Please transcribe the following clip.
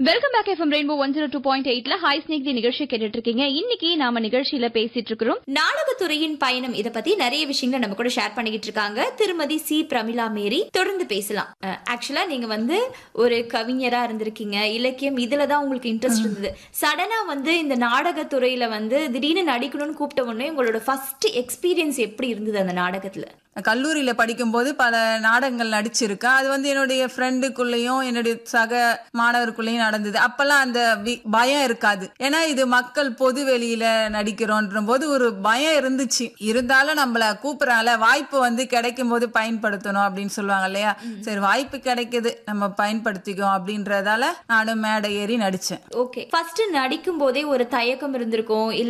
welcome back FM Rainbow one zero two point எயிட்ல hi ஸ்னேக் தி நிகழ்ச்சி கேட்டுட்டு இருக்கீங்க இன்னைக்கு நாம நிகழ்ச்சியில பேசிட்டு இருக்கிறோம் நாடகத்துறையின் பயணம் இத பத்தி நிறைய விஷயங்களை நம்ம கூட ஷேர் பண்ணிக்கிட்டு இருக்காங்க திருமதி சி பிரமிளா மேரி தொடர்ந்து பேசலாம் ஆக்சுவலா நீங்க வந்து ஒரு கவிஞரா இருந்திருக்கீங்க இலக்கியம் இதுல தான் உங்களுக்கு இன்ட்ரெஸ்ட் இருந்தது சடனா வந்து இந்த நாடகத்துறையில வந்து திடீர்னு நடிக்கணும்னு கூப்பிட்ட உடனே உங்களோட ஃபர்ஸ்ட் எக்ஸ்பீரியன்ஸ் எப்படி இருந்தது அந்த நாடகத்துல கல்லூரியில படிக்கும்போது பல நாடகங்கள் நடிச்சிருக்கேன் அது வந்து என்னுடைய ஃப்ரெண்டுக்குள்ளேயும் என்னுடைய சக மாணவருக்குள்ளேயும் நடந்தது அப்பெல்லாம் அந்த வி- பயம் இருக்காது ஏன்னா இது மக்கள் பொது வெளியில நடிக்கிறோன்ற போது ஒரு பயம் இருந்துச்சு இருந்தாலும் நம்மள கூப்பிடறால வாய்ப்பு வந்து கிடைக்கும் போது பயன்படுத்தணும் அப்படின்னு சொல்லுவாங்க இல்லையா சரி வாய்ப்பு கிடைக்குது நம்ம பயன்படுத்திக்கோ அப்படின்றதால நானும் மேடை ஏறி நடிச்சேன் ஓகே ஃபர்ஸ்ட் நடிக்கும் போதே ஒரு தயக்கம் இருந்திருக்கும் இல்ல